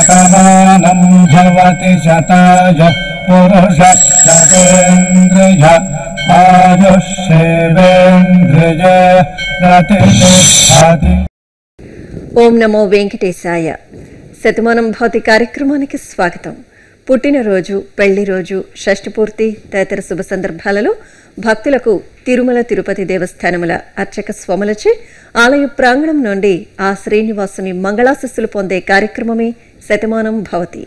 శతమానం భవతి శతాయ పురుష శతేంద్రియ ఆయుష్యేవేంద్రియ ప్రతిష్టతి ఓం నమో వెంకటేశాయ శతమానం భౌతి కార్యక్రమానికి స్వాగతం పుట్టినరోజు పెళ్లి రోజు షష్ఠపూర్తి తదితర శుభ సందర్భాలలో భక్తులకు తిరుమల తిరుపతి దేవస్థానముల అర్చక స్వాములచే ఆలయ ప్రాంగణం నుండి ఆ శ్రీనివాసుని మంగళాశస్సులు పొందే కార్యక్రమమే శతమానం భవతి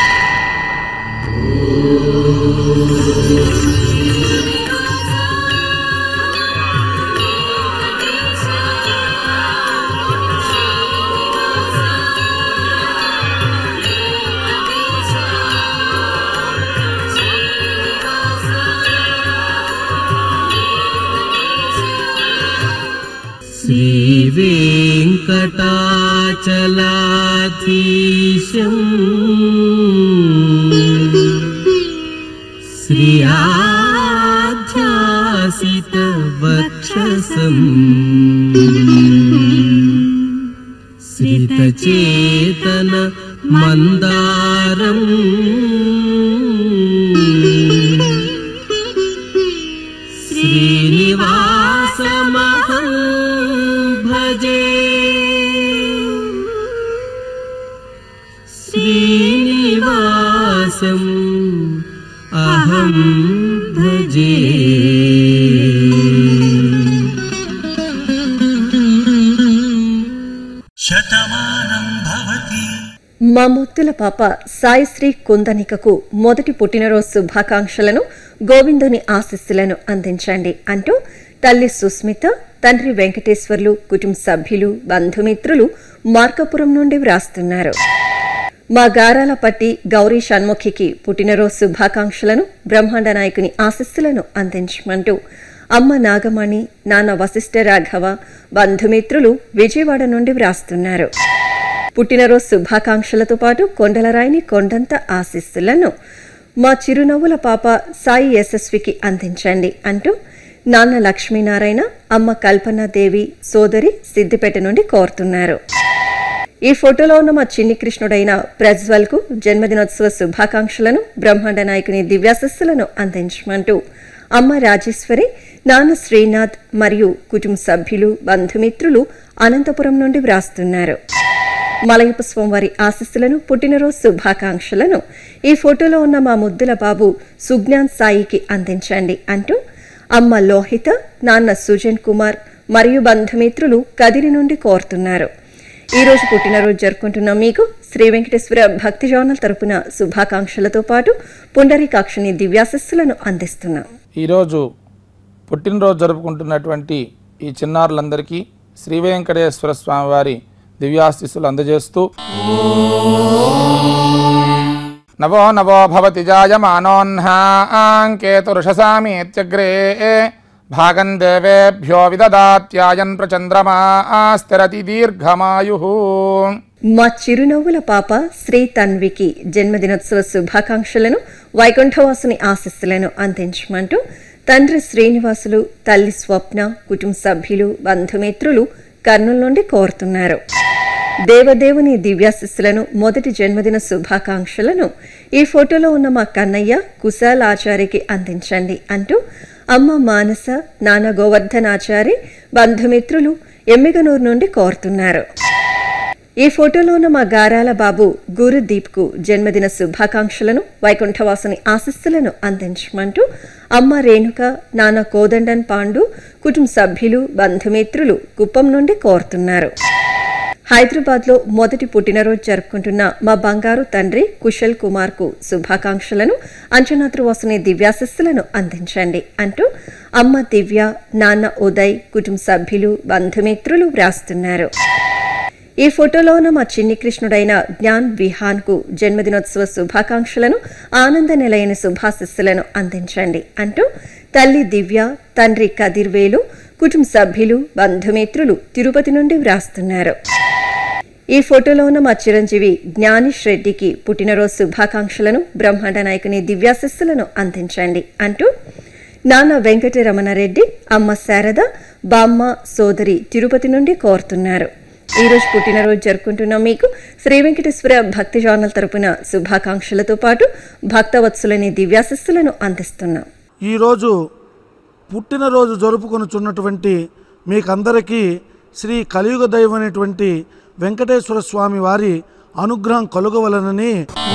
श्रीवेङ्कटाचलाधीशम् श्रियाध्यासितवक्षसम् श्रितचेतन मन्दारम् श्रीनिवासमहं भजे श्रीनिवासम् अहं भजे శతమానం భవతి మా ముత్తుల పాప సాయిశ్రీ కుందనికకు మొదటి పుట్టినరోజు శుభాకాంక్షలను గోవిందుని ఆశీస్సులను అందించండి అంటూ తల్లి సుస్మిత తండ్రి వెంకటేశ్వర్లు కుటుంబ సభ్యులు బంధుమిత్రులు మార్కాపురం నుండి వ్రాస్తున్నారు మా గారాల పట్టి గౌరీ షణ్ముఖికి పుట్టినరోజు శుభాకాంక్షలను బ్రహ్మాండ నాయకుని ఆశస్సులను అందించమంటూ అమ్మ నాగమణి నాన్న వశిష్ఠ రాఘవ బంధుమిత్రులు విజయవాడ నుండి వ్రాస్తున్నారు పుట్టినరోజు శుభాకాంక్షలతో పాటు కొండలరాయిని కొండంత ఆశీస్సులను మా చిరునవ్వుల పాప సాయి యశస్వికి అందించండి అంటూ నాన్న లక్ష్మీనారాయణ అమ్మ కల్పనాదేవి సోదరి సిద్దిపేట నుండి కోరుతున్నారు ఈ ఫోటోలో ఉన్న మా చిన్ని కృష్ణుడైన ప్రజ్వల్కు జన్మదినోత్సవ శుభాకాంక్షలను బ్రహ్మాండ నాయకుని దివ్యాశస్సులను అందించమంటూ అమ్మ రాజేశ్వరి నాన్న శ్రీనాథ్ మరియు కుటుంబ సభ్యులు బంధుమిత్రులు అనంతపురం నుండి వ్రాస్తున్నారు మలయప్ప స్వామివారి ఆశస్సులను పుట్టినరోజు శుభాకాంక్షలను ఈ ఫోటోలో ఉన్న మా ముద్దుల బాబు సుజ్ఞాన్ సాయికి అందించండి అంటూ అమ్మ లోహిత నాన్న సుజన్ కుమార్ మరియు బంధుమిత్రులు కదిరి నుండి కోరుతున్నారు ఈ రోజు పుట్టినరోజు జరుపుకుంటున్న మీకు శ్రీ వెంకటేశ్వర భక్తి జోనల్ తరపున శుభాకాంక్షలతో పాటు పుండరీకాక్షని దివ్యాశస్సులను అందిస్తున్నాం ఈరోజు పుట్టినరోజు జరుపుకుంటున్నటువంటి ఈ చిన్నారులందరికీ శ్రీ వెంకటేశ్వర స్వామి వారి దివ్యాశిస్సులు అందజేస్తూ నవో నవో భవతి జాయమానోన్హాంకేతురుషసామీత్యగ్రే భాగం దేవేభ్యో విదదాత్యాయన్ ప్రచంద్రమా స్థిరతి దీర్ఘమాయు మా చిరునవ్వుల పాప శ్రీ తన్వికి జన్మదినోత్సవ శుభాకాంక్షలను వైకుంఠవాసుని ఆశస్సులను అందించమంటూ తండ్రి శ్రీనివాసులు తల్లి స్వప్న కుటుంబ సభ్యులు బంధుమిత్రులు కర్నూలు నుండి కోరుతున్నారు దేవదేవుని దివ్యాశిస్సులను మొదటి జన్మదిన శుభాకాంక్షలను ఈ ఫోటోలో ఉన్న మా కన్నయ్య కుశాల్ ఆచార్యకి అందించండి అంటూ అమ్మ మానస నాన్న గోవర్ధనాచారి బంధుమిత్రులు ఎమ్మిగనూరు నుండి కోరుతున్నారు ఈ ఫోటోలో ఉన్న మా గారాల బాబు గురుదీప్కు జన్మదిన శుభాకాంక్షలను వైకుంఠవాసుని ఆశస్సులను అందించమంటూ అమ్మ రేణుక నాన్న కోదండన్ పాండు కుటుంబ సభ్యులు బంధుమిత్రులు కుప్పం నుండి కోరుతున్నారు హైదరాబాద్లో మొదటి పుట్టినరోజు జరుపుకుంటున్న మా బంగారు తండ్రి కుశల్ కుమార్కు శుభాకాంక్షలను అంచనాద్రువాసుని దివ్యాశస్సులను అందించండి అంటూ అమ్మ దివ్య నాన్న ఉదయ్ కుటుంబ సభ్యులు బంధుమిత్రులు వ్రాస్తున్నారు ఈ ఫోటోలో ఉన్న మా చిన్ని కృష్ణుడైన జ్ఞాన్ విహాన్ కు జన్మదినోత్సవ శుభాకాంక్షలను ఆనంద నిలయన శుభాశిస్సులను అందించండి అంటూ తల్లి దివ్య తండ్రి కదిర్వేలు కుటుంబ సభ్యులు బంధుమిత్రులు తిరుపతి నుండి వ్రాస్తున్నారు ఈ ఫోటోలో ఉన్న మా చిరంజీవి జ్ఞానిష్ రెడ్డికి పుట్టినరోజు శుభాకాంక్షలను బ్రహ్మాండ నాయకుని దివ్యాశస్సులను అందించండి అంటూ నాన్న వెంకటరమణారెడ్డి అమ్మ శారద బామ్మ సోదరి తిరుపతి నుండి కోరుతున్నారు ఈ రోజు పుట్టినరోజు జరుపుకుంటున్నాం మీకు శ్రీ వెంకటేశ్వర భక్తి జర్నల్ తరపున శుభాకాంక్షలతో పాటు భక్తవత్సలని దివ్యాశస్సులను అందిస్తున్నాం ఈరోజు పుట్టినరోజు జరుపుకొనుచున్నటువంటి మీకందరికీ శ్రీ కలియుగ దైవం అనేటువంటి వెంకటేశ్వర స్వామి వారి అనుగ్రహం కలుగవలనని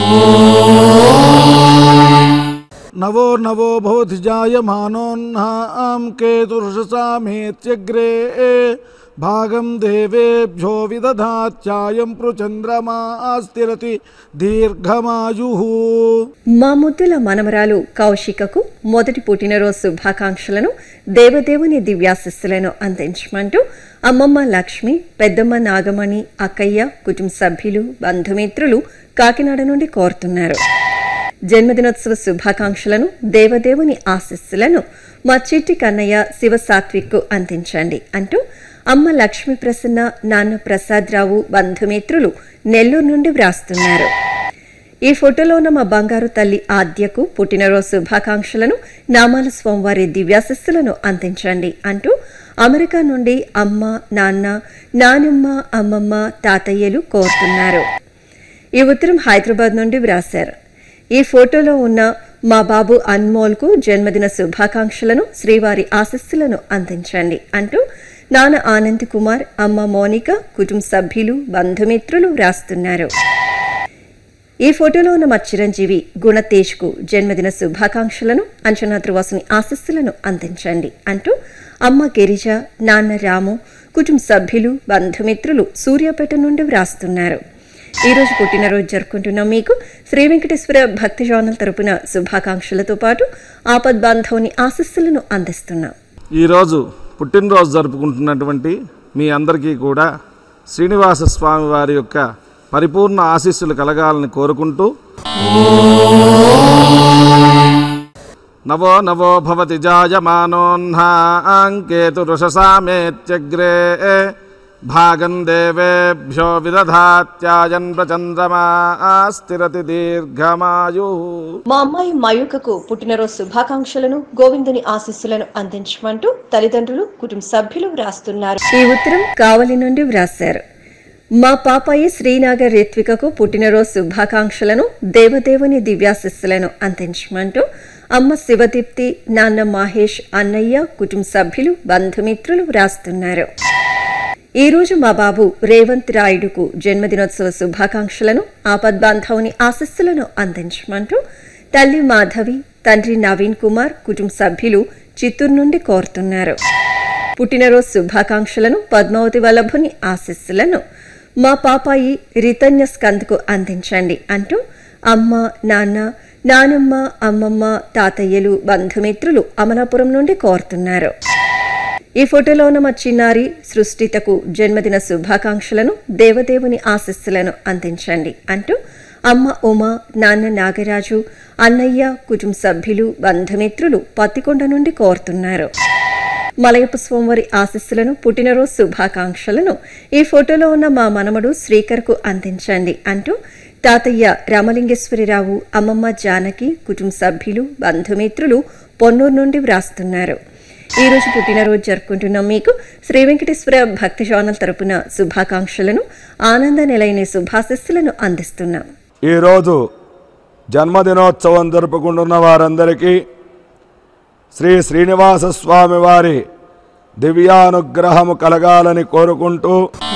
నవో నవో భవతి జాయమానోన్నాం కేతుర్షసామేత్యగ్రే భాగం దేవేభ్యో విదధాత్యాయం పృచంద్రమా స్థిరతి దీర్ఘమాయు మా ముద్దుల మనమరాలు కౌశికకు మొదటి పుట్టినరోజు శుభాకాంక్షలను దేవదేవుని దివ్యాశస్సులను అందించమంటూ అమ్మమ్మ లక్ష్మి పెద్దమ్మ నాగమణి అక్కయ్య కుటుంబ సభ్యులు బంధుమిత్రులు కాకినాడ నుండి కోరుతున్నారు జన్మదినోత్సవ శుభాకాంక్షలను దేవదేవుని ఆశస్సులను మా చిట్టి కన్నయ్య శివ సాత్విక్కు అందించండి అంటూ అమ్మ లక్ష్మీ ప్రసన్న నాన్న ప్రసాదరావు బంధుమిత్రులు నెల్లూరు నుండి వ్రాస్తున్నారు ఈ ఫోటోలో ఉన్న మా బంగారు తల్లి ఆద్యకు పుట్టినరోజు శుభాకాంక్షలను నామాల స్వామివారి దివ్యాశస్సులను అందించండి అంటూ అమెరికా నుండి అమ్మ నాన్న నానమ్మ అమ్మమ్మ తాతయ్యలు కోరుతున్నారు ఈ ఉత్తరం హైదరాబాద్ నుండి వ్రాశారు ఈ ఫోటోలో ఉన్న మా బాబు అన్మోల్కు జన్మదిన శుభాకాంక్షలను శ్రీవారి ఆశస్సులను అందించండి అంటూ నాన్న ఆనంద్ కుమార్ అమ్మ మోనిక కుటుంబ సభ్యులు బంధుమిత్రులు వ్రాస్తున్నారు ఈ ఫోటోలో ఉన్న మా చిరంజీవి గుణతేజ్కు జన్మదిన శుభాకాంక్షలను అంచనా ధ్రువాసుని ఆశస్సులను అందించండి అంటూ అమ్మ గిరిజ నాన్న రాము కుటుంబ సభ్యులు బంధుమిత్రులు సూర్యాపేట నుండి వ్రాస్తున్నారు ఈ రోజు పుట్టినరోజు జరుపుకుంటున్న మీకు శ్రీ వెంకటేశ్వర భక్తి జర్నల్ తరపున శుభాకాంక్షలతో పాటు ఆపద్ బాంధవుని ఆశస్సులను అందిస్తున్నాం ఈరోజు పుట్టినరోజు జరుపుకుంటున్నటువంటి మీ అందరికీ కూడా శ్రీనివాస స్వామి వారి యొక్క పరిపూర్ణ ఆశీస్సులు కలగాలని కోరుకుంటూ నవో నవో భవతి జాయమానోన్హాంకేతురుషసామేత్యగ్రే భాగం దేవేభ్యో విదధాత్యాయన్ ప్రచంద్రమా స్థిరతి దీర్ఘమాయు మా అమ్మాయి మయూకకు పుట్టినరోజు శుభాకాంక్షలను గోవిందుని ఆశీస్సులను అందించమంటూ తల్లిదండ్రులు కుటుంబ సభ్యులు వ్రాస్తున్నారు ఈ ఉత్తరం కావలి నుండి వ్రాశారు మా పాపాయి శ్రీనాగర్ రిత్వికకు పుట్టినరోజు శుభాకాంక్షలను దేవదేవుని దివ్యాశిస్సులను అందించమంటూ అమ్మ శివదీప్తి నాన్న మహేష్ అన్నయ్య కుటుంబ సభ్యులు బంధుమిత్రులు వ్రాస్తున్నారు ఈ రోజు మా బాబు రేవంత్ రాయుడుకు జన్మదినోత్సవ శుభాకాంక్షలను ఆపద్బాంధవుని ఆశస్సులను అందించమంటూ తల్లి మాధవి తండ్రి నవీన్ కుమార్ కుటుంబ సభ్యులు చిత్తూరు నుండి కోరుతున్నారు పుట్టినరోజు శుభాకాంక్షలను పద్మావతి వల్లభుని ఆశస్సులను మా పాపాయి రితన్య స్కంద్కు అందించండి అంటూ అమ్మ నాన్న నానమ్మ అమ్మమ్మ తాతయ్యలు బంధుమిత్రులు అమలాపురం నుండి కోరుతున్నారు ఈ ఫోటోలో ఉన్న మా చిన్నారి సృష్టితకు జన్మదిన శుభాకాంక్షలను దేవదేవుని ఆశస్సులను అందించండి అంటూ అమ్మ ఉమా నాన్న నాగరాజు అన్నయ్య కుటుంబ సభ్యులు బంధుమిత్రులు పత్తికొండ నుండి కోరుతున్నారు మలయప్ప స్వామివారి ఆశస్సులను పుట్టినరోజు శుభాకాంక్షలను ఈ ఫోటోలో ఉన్న మా మనమడు శ్రీకర్కు అందించండి అంటూ తాతయ్య రామలింగేశ్వరిరావు అమ్మమ్మ జానకి కుటుంబ సభ్యులు బంధుమిత్రులు పొన్నూరు నుండి వ్రాస్తున్నారు ఈ రోజు పుట్టినరోజు జరుపుకుంటున్నాం మీకు శ్రీ వెంకటేశ్వర భక్తి ఛానల్ తరపున శుభాకాంక్షలను ఆనంద నిలయని శుభాశస్సులను అందిస్తున్నాం ఈరోజు జన్మదినోత్సవం జరుపుకుంటున్న వారందరికీ శ్రీ శ్రీనివాస స్వామి వారి దివ్యానుగ్రహము కలగాలని కోరుకుంటూ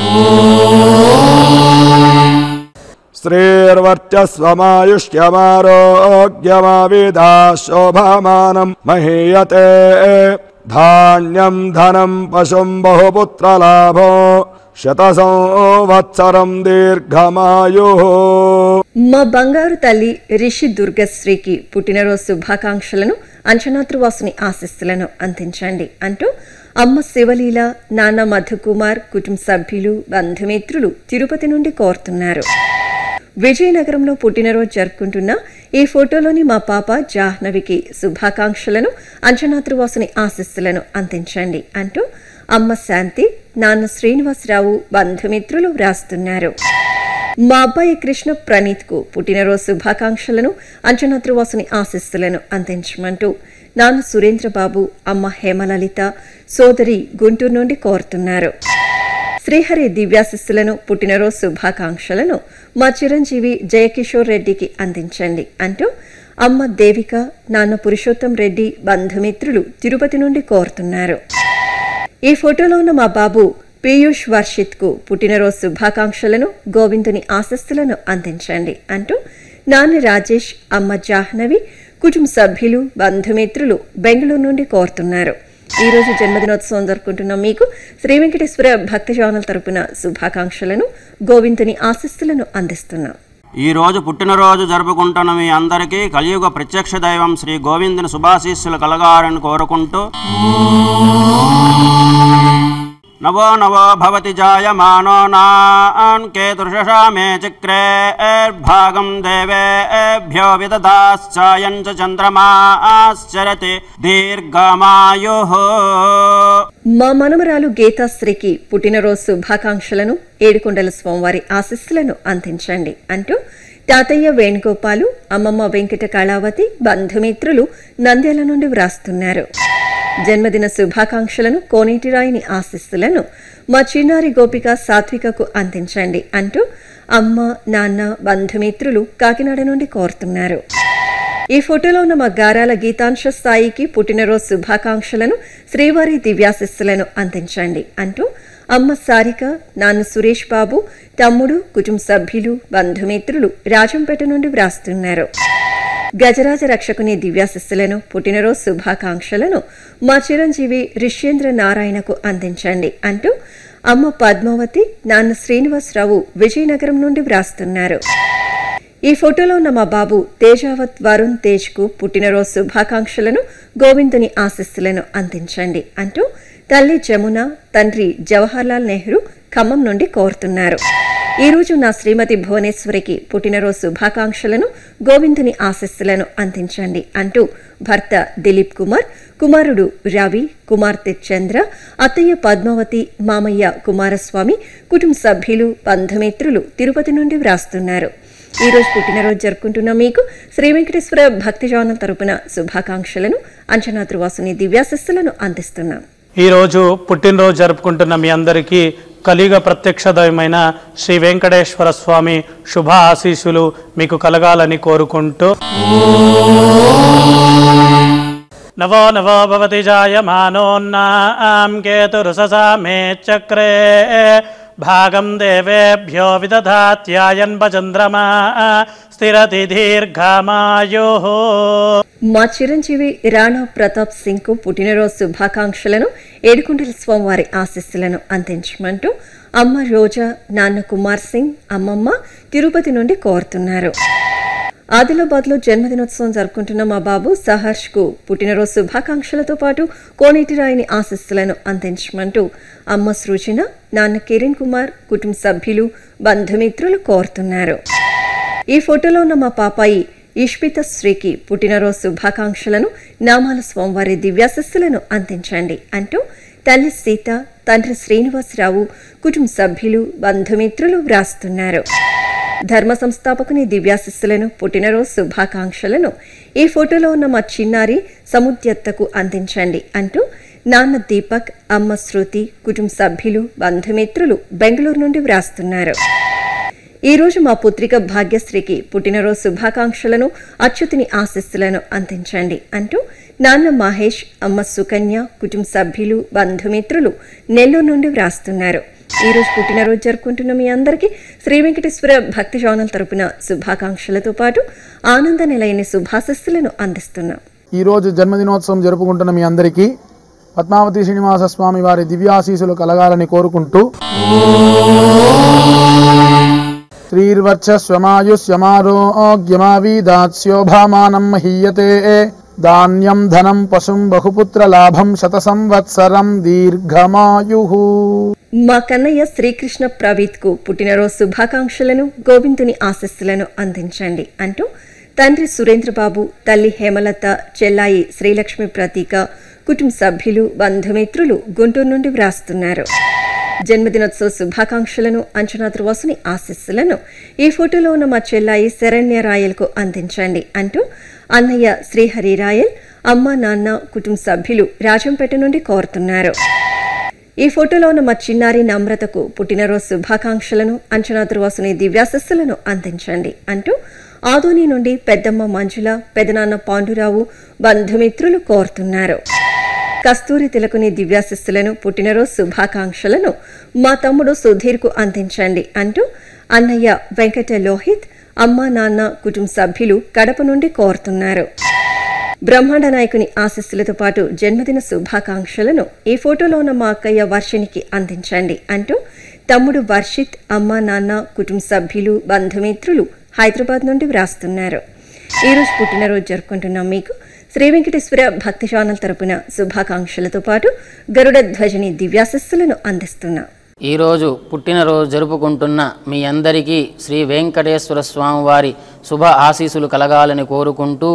శ్రీర్వర్చస్వమాయుష్యమారోగ్యమావిధా శోభామానం మహీయతే ధాన్యం ధనం పశుం బహుపుత్రలాభో శత సంవత్సరం దీర్ఘమాయు మా బంగారు తల్లి రిషి దుర్గశ్రీకి పుట్టినరోజు శుభాకాంక్షలను అంచనాద్రువాసుని ఆశస్సులను అందించండి అంటూ అమ్మ శివలీల నాన్న మధుకుమార్ కుటుంబ సభ్యులు బంధుమిత్రులు తిరుపతి నుండి కోరుతున్నారు విజయనగరంలో పుట్టినరోజు జరుపుకుంటున్న ఈ ఫోటోలోని మా పాప జాహ్నవికి శుభాకాంక్షలను అంచనాద్రువాసుని ఆశస్సులను అందించండి అంటూ అమ్మ శాంతి నాన్న శ్రీనివాసరావు బంధుమిత్రులు వ్రాస్తున్నారు మా అబ్బాయి కృష్ణ ప్రణీత్కు పుట్టినరోజు శుభాకాంక్షలను అంచనాద్రువాసుని ఆశస్సులను అందించమంటూ నాన్న సురేంద్రబాబు అమ్మ హేమలలిత సోదరి గుంటూరు నుండి కోరుతున్నారు శ్రీహరి దివ్యాశిస్సులను పుట్టినరోజు శుభాకాంక్షలను మా చిరంజీవి జయకిషోర్ రెడ్డికి అందించండి అంటూ అమ్మ దేవిక నాన్న పురుషోత్తం రెడ్డి బంధుమిత్రులు తిరుపతి నుండి కోరుతున్నారు ఈ ఫోటోలో ఉన్న మా బాబు పీయూష్ వర్షిత్ కు పుట్టినరోజు శుభాకాంక్షలను గోవిందుని ఆశస్సులను అందించండి అంటూ నాన్న రాజేష్ అమ్మ జాహ్నవి కుటుంబ సభ్యులు బంధుమిత్రులు బెంగళూరు నుండి కోరుతున్నారు ఈ రోజు జన్మదినోత్సవం జరుపుకుంటున్న మీకు శ్రీ వెంకటేశ్వర భక్తి ఛానల్ తరపున శుభాకాంక్షలను గోవిందుని ఆశస్సులను అందిస్తున్నాం ఈ రోజు పుట్టినరోజు జరుపుకుంటున్న మీ అందరికీ కలియుగ ప్రత్యక్ష దైవం శ్రీ గోవిందుని శుభాశీస్సులు కలగాలని కోరుకుంటూ నవో నవో భవతి జాయమానో నాన్ కేతుర్షషా మే చక్రే భాగం దేవేభ్యో విదదాశ్చాయం చ చంద్రమాశ్చరతి దీర్ఘమాయు మా మనమరాలు గీతాశ్రీకి పుట్టినరోజు శుభాకాంక్షలను ఏడుకొండల స్వామివారి ఆశస్సులను అందించండి అంటూ తాతయ్య వేణుగోపాలు అమ్మమ్మ వెంకట కళావతి బంధుమిత్రులు నంద్యాల నుండి వ్రాస్తున్నారు జన్మదిన శుభాకాంక్షలను కోనేటిరాయిని ఆశస్సులను మా చిన్నారి గోపిక సాత్వికకు అందించండి అంటూ అమ్మ నాన్న బంధుమిత్రులు కాకినాడ నుండి కోరుతున్నారు ఈ ఫోటోలో ఉన్న మా గారాల గీతాంశ స్థాయికి పుట్టినరోజు శుభాకాంక్షలను శ్రీవారి దివ్యాశిస్సులను అందించండి అంటూ అమ్మ సారిక నాన్న సురేష్ బాబు తమ్ముడు కుటుంబ సభ్యులు బంధుమిత్రులు రాజంపేట నుండి వ్రాస్తున్నారు గజరాజ రక్షకుని దివ్యాశిస్సులను పుట్టినరోజు శుభాకాంక్షలను మా చిరంజీవి రిష్యేంద్ర నారాయణకు అందించండి అంటూ అమ్మ పద్మావతి నాన్న శ్రీనివాసరావు విజయనగరం నుండి వ్రాస్తున్నారు ఈ ఫోటోలో ఉన్న మా బాబు తేజావత్ వరుణ్ తేజ్ కు పుట్టినరోజు శుభాకాంక్షలను గోవిందుని ఆశస్సులను అందించండి అంటూ తల్లి జమున తండ్రి జవహర్లాల్ నెహ్రూ ఖమ్మం నుండి కోరుతున్నారు ఈ రోజు నా శ్రీమతి భువనేశ్వరికి పుట్టినరోజు శుభాకాంక్షలను గోవిందుని ఆశస్సులను అందించండి అంటూ భర్త దిలీప్ కుమార్ కుమారుడు రవి కుమార్తె చంద్ర అత్తయ్య పద్మావతి మామయ్య కుమారస్వామి కుటుంబ సభ్యులు బంధుమిత్రులు తిరుపతి నుండి వ్రాస్తున్నారు ఈ రోజు పుట్టినరోజు జరుపుకుంటున్న మీకు శ్రీ వెంకటేశ్వర భక్తి జవనం తరపున శుభాకాంక్షలను అంచనా త్రివాసుని దివ్యాశస్సులను అందిస్తున్నాం ఈరోజు పుట్టినరోజు జరుపుకుంటున్న మీ అందరికీ కలియుగ ప్రత్యక్ష దైవమైన శ్రీ వెంకటేశ్వర స్వామి శుభ ఆశీస్సులు మీకు కలగాలని కోరుకుంటూ నవో నవో భవతి జాయమానోన్నాం కేతురుససా మే చక్రే భాగం దేవేభ్యో విదధాత్యాయన్ చంద్రమా స్థిరతి దీర్ఘమాయో మా చిరంజీవి రాణా ప్రతాప్ సింగ్ కు పుట్టినరోజు శుభాకాంక్షలను ఏడుకుంటల స్వామివారి ఆశస్సులను అందించమంటూ అమ్మ రోజా నాన్న కుమార్ సింగ్ అమ్మమ్మ తిరుపతి నుండి కోరుతున్నారు ఆదిలాబాద్ లో జన్మదినోత్సవం జరుపుకుంటున్న మా బాబు సహర్ష్ కు పుట్టినరోజు శుభాకాంక్షలతో పాటు కోనేటిరాయిని ఆశస్సులను అందించమంటూ అమ్మ సృజన నాన్న కిరణ్ కుమార్ కుటుంబ సభ్యులు బంధుమిత్రులు కోరుతున్నారు ఈ ఫోటోలో ఉన్న మా పాపాయి ఇష్పిత శ్రీకి పుట్టినరోజు శుభాకాంక్షలను నామాల స్వామివారి దివ్యాశస్సులను అందించండి అంటూ తల్లి సీత తండ్రి శ్రీనివాసరావు కుటుంబ సభ్యులు బంధుమిత్రులు వ్రాస్తున్నారు ధర్మ సంస్థాపకుని దివ్యాశస్సులను పుట్టినరోజు శుభాకాంక్షలను ఈ ఫోటోలో ఉన్న మా చిన్నారి సముద్యత్తకు అందించండి అంటూ నాన్న దీపక్ అమ్మ శృతి కుటుంబ సభ్యులు బంధుమిత్రులు బెంగళూరు నుండి వ్రాస్తున్నారు ఈ రోజు మా పుత్రిక భాగ్యశ్రీకి పుట్టినరోజు శుభాకాంక్షలను అచ్యుతిని ఆశస్సులను అందించండి అంటూ నాన్న మహేష్ అమ్మ సుకన్య కుటుంబ సభ్యులు బంధుమిత్రులు నెల్లూరు నుండి వ్రాస్తున్నారు ఈ రోజు పుట్టినరోజు జరుపుకుంటున్న మీ అందరికీ శ్రీ వెంకటేశ్వర భక్తి జోనల్ తరపున శుభాకాంక్షలతో పాటు ఆనంద నిలయని శుభాశస్సులను అందిస్తున్నాం ఈరోజు జన్మదినోత్సవం జరుపుకుంటున్న మీ అందరికీ పద్మావతి శ్రీనివాస స్వామి వారి దివ్యాశీసులు కలగాలని కోరుకుంటూ శ్రీర్వర్చస్వమాయుష్యమారోగ్యమావీదాస్యోభామానం మహీయతే ధాన్యం ధనం పశుం బహుపుత్ర లాభం శత సంవత్సరం దీర్ఘమాయు మా కన్నయ్య శ్రీకృష్ణ ప్రవీత్ కు పుట్టినరోజు శుభాకాంక్షలను గోవిందుని ఆశస్సులను అందించండి అంటూ తండ్రి సురేంద్రబాబు తల్లి హేమలత చెల్లాయి శ్రీలక్ష్మి ప్రతీక కుటుంబ సభ్యులు బంధుమిత్రులు గుంటూరు నుండి వ్రాస్తున్నారు జన్మదినోత్సవ శుభాకాంక్షలను అంచనా త్రువాసుని ఆశస్సులను ఈ ఫోటోలో ఉన్న మా చెల్లాయి శరణ్య రాయల్కు అందించండి అంటూ అన్నయ్య శ్రీహరి రాయల్ అమ్మ నాన్న కుటుంబ సభ్యులు రాజంపేట నుండి కోరుతున్నారు ఈ ఫోటోలో ఉన్న మా చిన్నారి నమ్రతకు పుట్టినరోజు శుభాకాంక్షలను అంచనా దుర్వాసుని దివ్యాశస్సులను అందించండి అంటూ ఆదోని నుండి పెద్దమ్మ మంజుల పెదనాన్న పాండురావు బంధుమిత్రులు కోరుతున్నారు కస్తూరి తిలకుని దివ్యాశిస్సులను పుట్టినరోజు శుభాకాంక్షలను మా తమ్ముడు సుధీర్కు అందించండి అంటూ అన్నయ్య వెంకట లోహిత్ అమ్మ నాన్న కుటుంబ సభ్యులు కడప నుండి కోరుతున్నారు బ్రహ్మాండ నాయకుని ఆశస్సులతో పాటు జన్మదిన శుభాకాంక్షలను ఈ ఫోటోలో ఉన్న మా అక్కయ్య వర్షినికి అందించండి అంటూ తమ్ముడు వర్షిత్ అమ్మ నాన్న కుటుంబ సభ్యులు బంధుమిత్రులు హైదరాబాద్ నుండి వ్రాస్తున్నారు ఈరోజు పుట్టినరోజు జరుపుకుంటున్నాం మీకు శ్రీ వెంకటేశ్వర భక్తి ఛానల్ తరపున శుభాకాంక్షలతో పాటు గరుడ ధ్వజని దివ్యాశస్సులను అందిస్తున్నాం ఈరోజు పుట్టినరోజు జరుపుకుంటున్న మీ అందరికీ శ్రీ వెంకటేశ్వర స్వామి వారి శుభ ఆశీస్సులు కలగాలని కోరుకుంటూ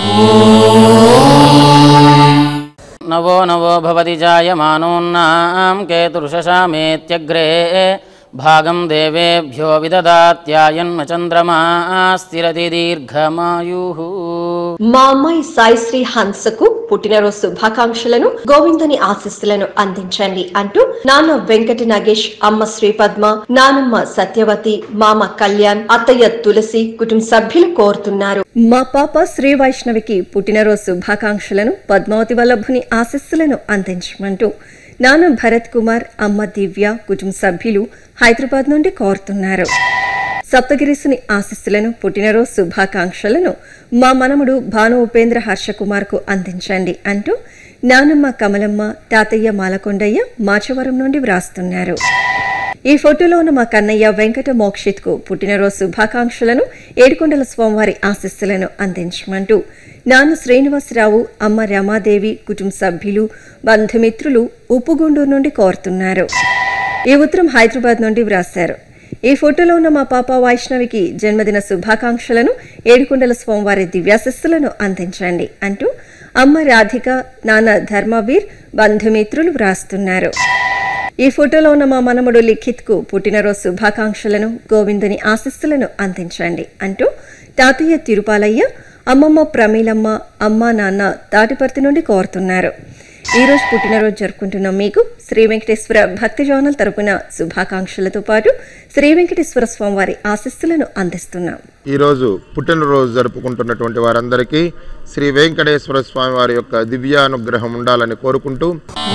నవో నవో భవతి జాయమానోన్నాం కేతుర్షశామేత్యగ్రే భాగం దేవేభ్యో విదదాత్యాయన్మ చంద్రమా స్థిరతి దీర్ఘమాయు మా అమ్మాయి సాయిశ్రీ హన్సకు పుట్టినరోజు శుభాకాంక్షలను గోవిందుని ఆశీస్సులను అందించండి అంటూ నాన్న వెంకట నాగేష్ అమ్మ శ్రీపద్మ నానమ్మ సత్యవతి మామ కళ్యాణ్ అత్తయ్య తులసి కుటుంబ సభ్యులు కోరుతున్నారు మా పాప శ్రీ వైష్ణవికి పుట్టినరోజు శుభాకాంక్షలను పద్మావతి వల్లభుని ఆశీస్సులను అందించమంటూ నాన్న భరత్ కుమార్ అమ్మ దివ్య కుటుంబ సభ్యులు హైదరాబాద్ నుండి కోరుతున్నారు సప్తగిరీసుని ఆశస్సులను పుట్టినరోజు శుభాకాంక్షలను మా మనముడు భాను ఉపేంద్ర హర్షకుమార్కు అందించండి అంటూ నానమ్మ కమలమ్మ తాతయ్య మాలకొండయ్య మాచవరం నుండి వ్రాస్తున్నారు ఈ ఫోటోలో ఉన్న మా కన్నయ్య వెంకట మోక్షిత్కు పుట్టినరోజు శుభాకాంక్షలను ఏడుకొండల స్వామివారి ఆశస్సులను అందించమంటూ నాన్న శ్రీనివాసరావు అమ్మ రమాదేవి కుటుంబ సభ్యులు బంధుమిత్రులు ఉప్పుగుండూరు నుండి కోరుతున్నారు ఈ ఉత్తరం హైదరాబాద్ నుండి వ్రాశారు ఈ ఫోటోలో ఉన్న మా పాప వైష్ణవికి జన్మదిన శుభాకాంక్షలను ఏడుకొండల స్వామివారి దివ్యాశస్సులను అందించండి అంటూ అమ్మ రాధిక నాన్న ధర్మవీర్ బంధుమిత్రులు వ్రాస్తున్నారు ఈ ఫోటోలో ఉన్న మా మనముడు లిఖిత్కు పుట్టినరోజు శుభాకాంక్షలను గోవిందుని ఆశస్సులను అందించండి అంటూ తాతయ్య తిరుపాలయ్య అమ్మమ్మ ప్రమీలమ్మ అమ్మ నాన్న తాటిపర్తి నుండి కోరుతున్నారు ఈ రోజు పుట్టినరోజు జరుపుకుంటున్న మీకు శ్రీ వెంకటేశ్వర భక్తి జోనల్ తరపున శుభాకాంక్షలతో పాటు శ్రీ వెంకటేశ్వర స్వామి వారి ఆశస్సులను అందిస్తున్నాం ఈరోజు పుట్టినరోజు జరుపుకుంటున్నటువంటి వారందరికీ శ్రీ వెంకటేశ్వర స్వామి వారి యొక్క దివ్యానుగ్రహం ఉండాలని కోరుకుంటూ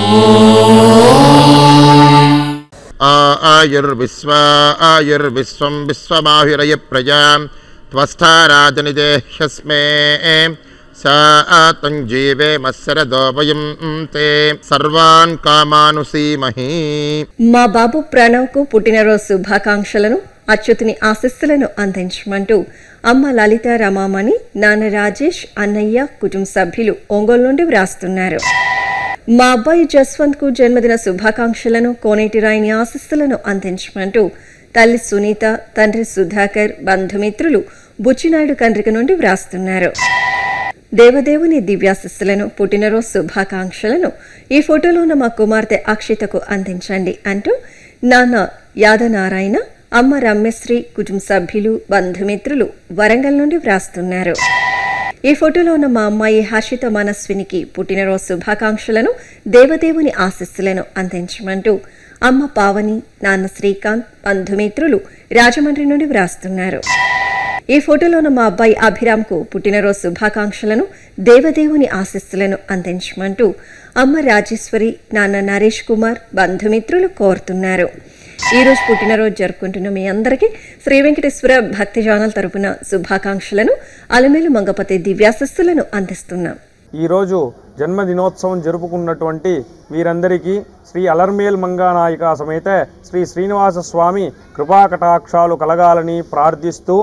ఆ ఆయుర్విశ్వ ఆయుర్విశ్వం విశ్వమాహిరయ ప్రజా త్వస్థారాజనిదేహ్యస్మే సా తంజీవే మత్సరదోభయం తే సర్వాన్ కామానుసీమహీ మా బాబు ప్రణవ్కు పుట్టినరోజు శుభాకాంక్షలను అచ్యుతుని ఆశస్సులను అందించమంటూ అమ్మ లలిత రమామణి నాన్న రాజేష్ అన్నయ్య కుటుంబ సభ్యులు ఒంగోలు నుండి వ్రాస్తున్నారు మా అబ్బాయి జస్వంత్ కు జన్మదిన శుభాకాంక్షలను కోనేటి రాయిని ఆశస్సులను అందించమంటూ తల్లి సునీత తండ్రి సుధాకర్ బంధుమిత్రులు బుచ్చినాయుడు కండ్రిక నుండి వ్రాస్తున్నారు దేవదేవుని దివ్యాశస్సులను పుట్టినరోజు శుభాకాంక్షలను ఈ ఫోటోలో ఉన్న మా కుమార్తె అక్షితకు అందించండి అంటూ నాన్న యాదనారాయణ అమ్మ రమ్యశ్రీ కుటుంబ సభ్యులు బంధుమిత్రులు వరంగల్ నుండి వ్రాస్తున్నారు ఈ ఫోటోలో ఉన్న మా అమ్మాయి హర్షిత మనస్వినికి పుట్టినరోజు శుభాకాంక్షలను దేవదేవుని ఆశస్సులను అందించమంటూ అమ్మ పావని నాన్న శ్రీకాంత్ బంధుమిత్రులు రాజమండ్రి నుండి వ్రాస్తున్నారు ఈ ఫోటోలో ఉన్న మా అబ్బాయి అభిరామ్కు పుట్టినరోజు శుభాకాంక్షలను దేవదేవుని ఆశస్సులను అందించమంటూ అమ్మ రాజేశ్వరి నాన్న నరేష్ కుమార్ బంధుమిత్రులు కోరుతున్నారు ఈ రోజు పుట్టినరోజు జరుపుకుంటున్న మీ అందరికీ శ్రీ వెంకటేశ్వర భక్తి జానల్ తరపున శుభాకాంక్షలను అలమేలు మంగపతి దివ్యాశస్సులను అందిస్తున్నాం ఈరోజు జన్మదినోత్సవం జరుపుకున్నటువంటి వీరందరికీ శ్రీ అలర్మేల్ మంగానాయిక సమేత శ్రీ శ్రీనివాస స్వామి కృపాకటాక్షాలు కలగాలని ప్రార్థిస్తూ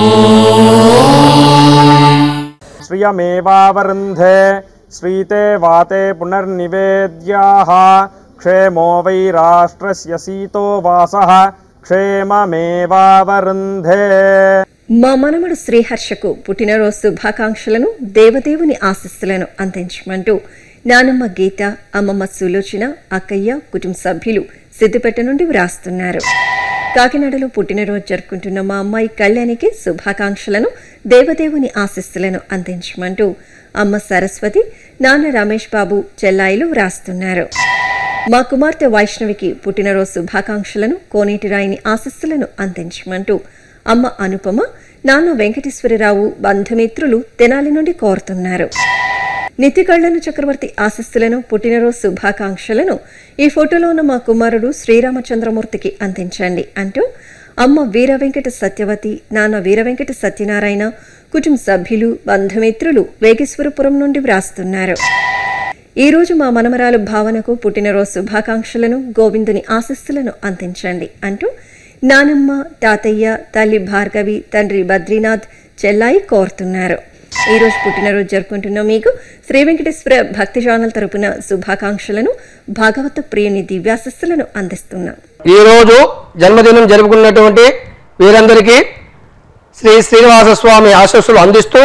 శ్రియమేవావరుంధే శ్రీతే వాతే పునర్నివేద్యాః క్షేమో వై రాష్ట్రస్య సీతో వాసః క్షేమమేవావరుంధే మా మనమడు శ్రీహర్షకు పుట్టినరోజు శుభాకాంక్షలను దేవదేవుని ఆశస్సులను అందించమంటూ నానమ్మ గీత అమ్మమ్మ సులోచన అక్కయ్య కుటుంబ సభ్యులు సిద్దిపేట నుండి వ్రాస్తున్నారు కాకినాడలో పుట్టినరోజు జరుపుకుంటున్న మా అమ్మాయి కళ్యాణికి శుభాకాంక్షలను దేవదేవుని ఆశస్సులను అందించమంటూ అమ్మ సరస్వతి నాన్న రమేష్ బాబు చెల్లాయిలు వ్రాస్తున్నారు మా కుమార్తె వైష్ణవికి పుట్టినరోజు శుభాకాంక్షలను కోనేటి రాయిని ఆశస్సులను అందించమంటూ అమ్మ అనుపమ నాన్న వెంకటేశ్వరరావు బంధుమిత్రులు తెనాలి నుండి కోరుతున్నారు నిత్యకళ్లను చక్రవర్తి ఆశస్సులను పుట్టినరోజు శుభాకాంక్షలను ఈ ఫోటోలో ఉన్న మా కుమారుడు శ్రీరామచంద్రమూర్తికి అందించండి అంటూ అమ్మ వీర వెంకట సత్యవతి నాన్న వీర వెంకట సత్యనారాయణ కుటుంబ సభ్యులు బంధుమిత్రులు వేగేశ్వరపురం నుండి వ్రాస్తున్నారు ఈ రోజు మా మనమరాలు భావనకు పుట్టినరోజు శుభాకాంక్షలను గోవిందుని ఆశస్సులను అందించండి అంటూ నానమ్మ తాతయ్య తల్లి భార్గవి తండ్రి బద్రీనాథ్ చెల్లాయి కోరుతున్నారు ఈ రోజు పుట్టినరోజు జరుపుకుంటున్న మీకు శ్రీ వెంకటేశ్వర భక్తి ఛానల్ తరపున శుభాకాంక్షలను భాగవత ప్రియుని దివ్యాశస్సులను అందిస్తున్నాం ఈరోజు జన్మదినం జరుపుకున్నటువంటి వీరందరికీ శ్రీ శ్రీనివాస స్వామి ఆశస్సులు అందిస్తూ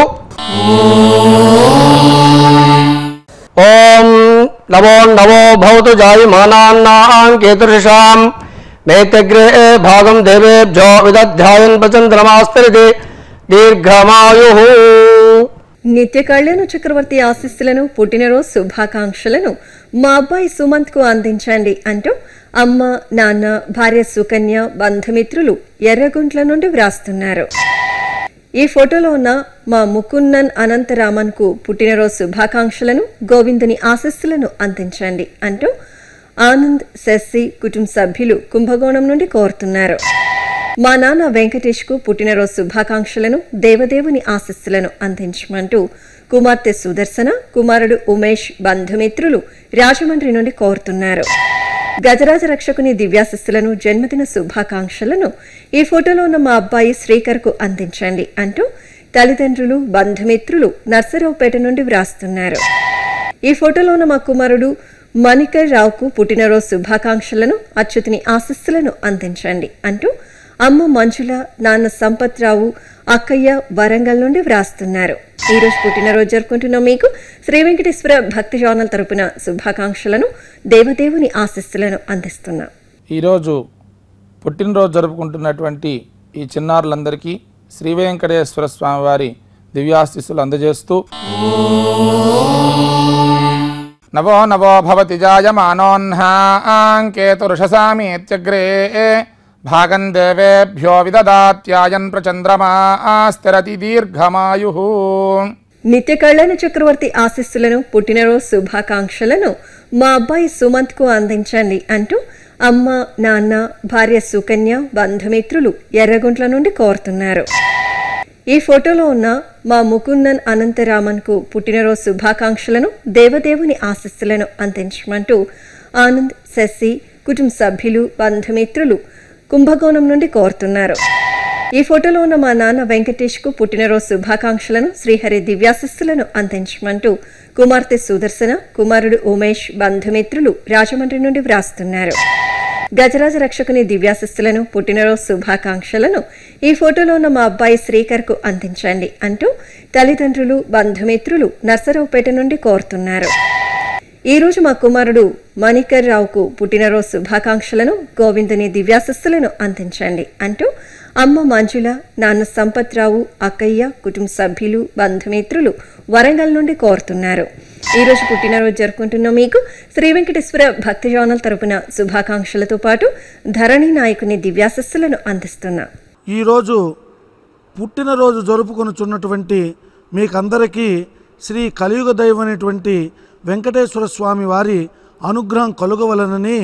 ఓం నమో నమో భవతు జాయమానాన్నాం కేతుషాం మేతగ్రే భాగం దేవేభ్యో విదధ్యాయన్ ప్రచంద్రమాస్తరితే దీర్ఘమాయు నిత్య కళ్యాణ చక్రవర్తి ఆశీస్సులను పుట్టినరోజు శుభాకాంక్షలను మా అబ్బాయి సుమంత్ కు అందించండి అంటూ అమ్మ నాన్న భార్య సుకన్య బంధుమిత్రులు ఎర్రగుంట్ల నుండి వ్రాస్తున్నారు ఈ ఫోటోలో ఉన్న మా ముకున్నన్ అనంతరామన్ కు పుట్టినరోజు శుభాకాంక్షలను గోవిందుని ఆశస్సులను అందించండి అంటూ ఆనంద్ శశి కుటుంబ సభ్యులు కుంభకోణం నుండి కోరుతున్నారు మా నాన్న వెంకటేష్ కు పుట్టినరోజు శుభాకాంక్షలను దేవదేవుని ఆశస్సులను అందించమంటూ కుమార్తె సుదర్శన కుమారుడు ఉమేష్ బంధుమిత్రులు రాజమండ్రి నుండి కోరుతున్నారు గజరాజ రక్షకుని దివ్యాశస్సులను జన్మదిన శుభాకాంక్షలను ఈ ఫోటోలో ఉన్న మా అబ్బాయి శ్రీకర్కు అందించండి అంటూ తల్లిదండ్రులు బంధుమిత్రులు నర్సరావుపేట నుండి వ్రాస్తున్నారు ఈ ఫోటోలో ఉన్న మా కుమారుడు మణికర్ రావుకు పుట్టినరోజు శుభాకాంక్షలను అచ్యుతిని ఆశస్సులను అందించండి అంటూ అమ్మ మంజుల నాన్న సంపత్ రావు అక్కయ్య వరంగల్ నుండి వ్రాస్తున్నారు ఈ రోజు పుట్టినరోజు జరుపుకుంటున్న మీకు శ్రీ వెంకటేశ్వర భక్తి ఛానల్ తరపున శుభాకాంక్షలను దేవదేవుని ఆశస్సులను అందిస్తున్నాం ఈరోజు పుట్టినరోజు జరుపుకుంటున్నటువంటి ఈ చిన్నారులందరికీ శ్రీ వెంకటేశ్వర స్వామివారి దివ్యాశిస్సులు అందజేస్తూ నవో నవో భవతి జాయమానోన్హాంకేతురుషసామీత్యగ్రే భాగం దేవేభ్యో విదదాత్యాయన్ ప్రచంద్రమా స్థిరతి దీర్ఘమాయు నిత్య కళ్యాణ చక్రవర్తి ఆశీస్సులను పుట్టినరోజు శుభాకాంక్షలను మా అబ్బాయి సుమంత్ కు అందించండి అంటూ అమ్మ నాన్న భార్య సుకన్య బంధుమిత్రులు ఎర్రగుంట్ల నుండి కోరుతున్నారు ఈ ఫోటోలో ఉన్న మా ముకుందన్ అనంతరామన్ కు పుట్టినరోజు శుభాకాంక్షలను దేవదేవుని ఆశస్సులను అందించమంటూ ఆనంద్ శశి కుటుంబ సభ్యులు బంధుమిత్రులు కుంభకోణం నుండి కోరుతున్నారు ఈ ఫోటోలో ఉన్న మా నాన్న వెంకటేష్ కు పుట్టినరోజు శుభాకాంక్షలను శ్రీహరి దివ్యాశస్సులను అందించమంటూ కుమార్తె సుదర్శన కుమారుడు ఉమేష్ బంధుమిత్రులు రాజమండ్రి నుండి వ్రాస్తున్నారు గజరాజ రక్షకుని దివ్యాశస్సులను పుట్టినరోజు శుభాకాంక్షలను ఈ ఫోటోలో ఉన్న మా అబ్బాయి శ్రీకర్ కు అందించండి అంటూ తల్లిదండ్రులు బంధుమిత్రులు నర్సరావుపేట నుండి కోరుతున్నారు ఈ రోజు మా కుమారుడు మణికర్ రావుకు పుట్టినరోజు శుభాకాంక్షలను గోవిందుని దివ్యాశస్సులను అందించండి అంటూ అమ్మ మంజుల నాన్న సంపత్ రావు అక్కయ్య కుటుంబ సభ్యులు బంధుమిత్రులు వరంగల్ నుండి కోరుతున్నారు ఈ రోజు పుట్టినరోజు జరుపుకుంటున్న మీకు శ్రీ వెంకటేశ్వర భక్తి ఛానల్ తరపున శుభాకాంక్షలతో పాటు ధరణి నాయకుని దివ్యాశస్సులను అందిస్తున్నాం ఈరోజు పుట్టినరోజు జరుపుకొనుచున్నటువంటి మీకందరికీ శ్రీ కలియుగ దైవం అనేటువంటి వెంకటేశ్వర స్వామి వారి అనుగ్రహం కలుగవలనని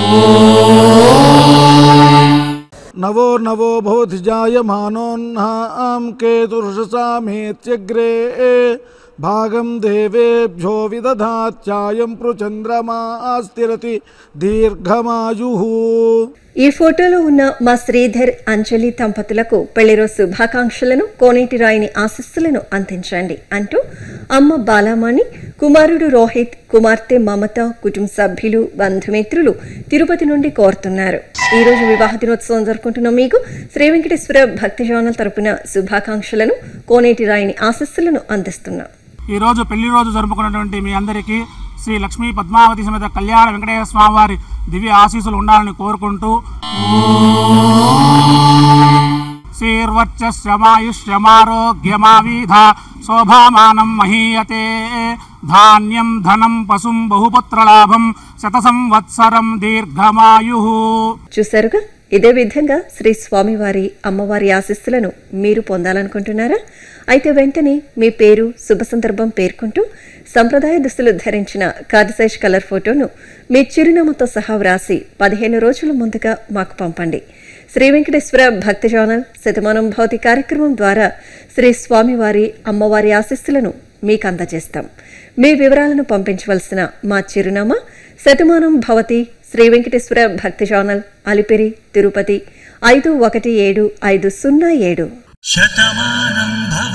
నవో నవో భవతి జాయమానోన్నాం కేతుర్షసామేత్యగ్రే భాగం దేవేభ్యో విదధాత్యాయం పృచంద్రమా స్థిరతి దీర్ఘమాయు ఈ ఫోటోలో ఉన్న మా శ్రీధర్ అంజలి దంపతులకు పెళ్లిరోజు శుభాకాంక్షలను కోనేటి రాయిని ఆశస్సులను అందించండి అంటూ అమ్మ బాలామణి కుమారుడు రోహిత్ కుమార్తె మమత కుటుంబ సభ్యులు బంధుమిత్రులు తిరుపతి నుండి కోరుతున్నారు ఈ రోజు వివాహ దినోత్సవం జరుపుకుంటున్న మీకు శ్రీ వెంకటేశ్వర భక్తి ఛానల్ తరపున శుభాకాంక్షలను కోనేటి రాయిని ఆశస్సులను అందిస్తున్నాం ఈ రోజు పెళ్లి రోజు జరుపుకున్నటువంటి మీ అందరికీ శ్రీ లక్ష్మీ పద్మావతి సమేత కళ్యాణ వెంకటేశ్వర స్వామి వారి దివ్య ఆశీస్సులు ఉండాలని కోరుకుంటూ శ్రీర్వర్చమాయుష్యమారోగ్యమావీధ శోభామానం మహీయతే ధాన్యం ధనం పశుం బహుపుత్రలాభం శత సంవత్సరం దీర్ఘమాయు చూశారుగా ఇదే విధంగా శ్రీ స్వామివారి అమ్మవారి ఆశీస్సులను మీరు పొందాలనుకుంటున్నారా అయితే వెంటనే మీ పేరు శుభ సందర్భం పేర్కొంటూ సంప్రదాయ దుస్తులు ధరించిన కార్డిసైజ్ కలర్ ఫోటోను మీ చిరునామాతో సహా వ్రాసి పదిహేను రోజుల ముందుగా మాకు పంపండి శ్రీ వెంకటేశ్వర భక్తి ఛానల్ శతమానం భౌతి కార్యక్రమం ద్వారా శ్రీ స్వామివారి అమ్మవారి ఆశీస్సులను మీకు అందజేస్తాం మీ వివరాలను పంపించవలసిన మా చిరునామా శతమానం భవతి శ్రీ వెంకటేశ్వర భక్తి ఛానల్ అలిపిరి తిరుపతి ఐదు ఒకటి ఏడు ఐదు సున్నా ఏడు శతమానం భవ